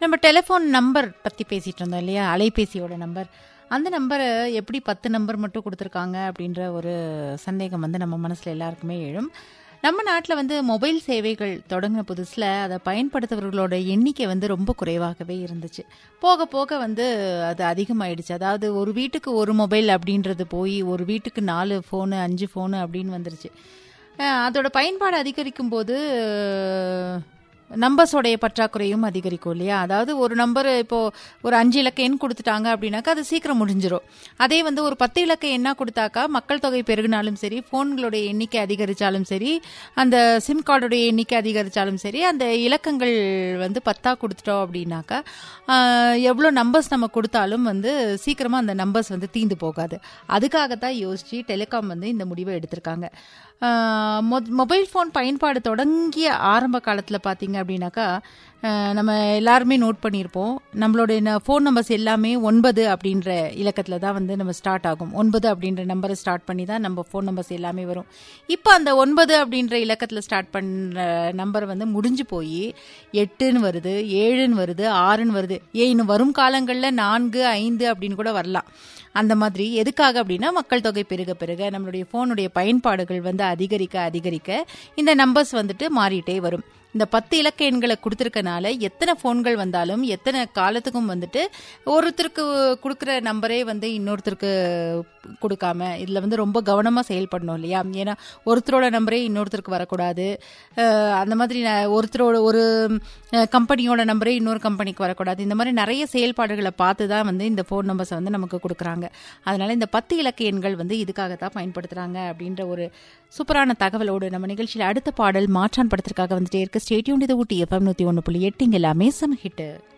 நம்ம telephone number பற்றி பேசிகிட்டு இருந்தோம் இல்லையா அலைபேசியோட நம்பர் அந்த நம்பரை எப்படி பத்து நம்பர் மட்டும் கொடுத்துருக்காங்க அப்படின்ற ஒரு சந்தேகம் வந்து நம்ம மனசில் எல்லாருக்குமே எழும் நம்ம நாட்டில் வந்து மொபைல் சேவைகள் தொடங்கின புதுசில் அதை பயன்படுத்துபவர்களோட எண்ணிக்கை வந்து ரொம்ப குறைவாகவே இருந்துச்சு போக போக வந்து அது அதிகமாயிடுச்சு அதாவது ஒரு வீட்டுக்கு ஒரு மொபைல் அப்படின்றது போய் ஒரு வீட்டுக்கு நாலு ஃபோனு அஞ்சு ஃபோனு அப்படின்னு வந்துருச்சு அஹ் அதோட பயன்பாடு அதிகரிக்கும் போது நம்பர்ஸோடைய பற்றாக்குறையும் அதிகரிக்கும் இல்லையா அதாவது ஒரு நம்பர் இப்போ ஒரு அஞ்சு இலக்க எண் கொடுத்துட்டாங்க அப்படின்னாக்கா அது சீக்கிரம் முடிஞ்சிடும் அதே வந்து ஒரு பத்து இலக்க எண்ணா கொடுத்தாக்கா மக்கள் தொகை பெருகினாலும் சரி ஃபோன்களுடைய எண்ணிக்கை அதிகரித்தாலும் சரி அந்த சிம் கார்டுடைய எண்ணிக்கை அதிகரித்தாலும் சரி அந்த இலக்கங்கள் வந்து பத்தா கொடுத்துட்டோம் அப்படின்னாக்கா எவ்வளோ நம்பர்ஸ் நம்ம கொடுத்தாலும் வந்து சீக்கிரமாக அந்த நம்பர்ஸ் வந்து தீந்து போகாது அதுக்காகத்தான் யோசிச்சு டெலிகாம் வந்து இந்த முடிவை எடுத்திருக்காங்க ஆஹ் மொ- மொபைல் ஃபோன் பயன்பாடு தொடங்கிய ஆரம்ப காலத்தில் பார்த்தீங்க அப்படின்னாக்கா ஆஹ் நம்ம எல்லாருமே நோட் பண்ணியிருப்போம் நம்மளுடைய ஃபோன் நம்பர்ஸ் எல்லாமே ஒன்பது அப்படின்ற இலக்கத்தில் தான் வந்து நம்ம ஸ்டார்ட் ஆகும் ஒன்பது அப்படின்ற நம்பரை ஸ்டார்ட் பண்ணி தான் நம்ம ஃபோன் நம்பர்ஸ் எல்லாமே வரும் இப்போ அந்த ஒன்பது அப்படின்ற இலக்கத்தில் ஸ்டார்ட் பண்ணுற நம்பர் வந்து முடிஞ்சு போய் எட்டுன்னு வருது ஏழுன்னு வருது ஆறுன்னு வருது ஏ இன்னும் வரும் காலங்களில் நான்கு ஐந்து அப்படின்னு கூட வரலாம் அந்த மாதிரி எதுக்காக அப்படின்னா மக்கள் தொகை பெருக பெருக நம்மளுடைய ஃபோனுடைய பயன்பாடுகள் வந்து அதிகரிக்க அதிகரிக்க இந்த நம்பர்ஸ் வந்துட்டு மாறிட்டே வரும் இந்த பத்து இலக்க எண்களை கொடுத்துருக்கனால எத்தனை ஃபோன்கள் வந்தாலும் எத்தனை காலத்துக்கும் வந்துட்டு ஒருத்தருக்கு கொடுக்குற நம்பரே வந்து இன்னொருத்தருக்கு கொடுக்காம இதில் வந்து ரொம்ப கவனமாக செயல்படணும் இல்லையா ஏன்னா ஒருத்தரோட நம்பரே இன்னொருத்தருக்கு வரக்கூடாது அஹ் அந்த மாதிரி ந- ஒருத்தரோட ஒரு அஹ், கம்பெனியோட நம்பரே இன்னொரு கம்பெனிக்கு வரக்கூடாது இந்த மாதிரி நிறைய செயல்பாடுகளை பார்த்து தான் வந்து இந்த ஃபோன் நம்பர்ஸை வந்து நமக்கு கொடுக்குறாங்க அதனால இந்த பத்து இலக்க எண்கள் வந்து இதுக்காகத்தான் பயன்படுத்துகிறாங்க அப்படின்ற ஒரு சூப்பரான தகவலோடு நம்ம நிகழ்ச்சியில் அடுத்த பாடல் மாற்றான் படத்திற்காக வந்துட்டே இருக்கு ஸ்டேட்யூன் இது ஊட்டி எஃப்எம் நூற்றி ஒன்று புள்ளி எட்டு இங்க எல்லாமே சம ஹிட்டு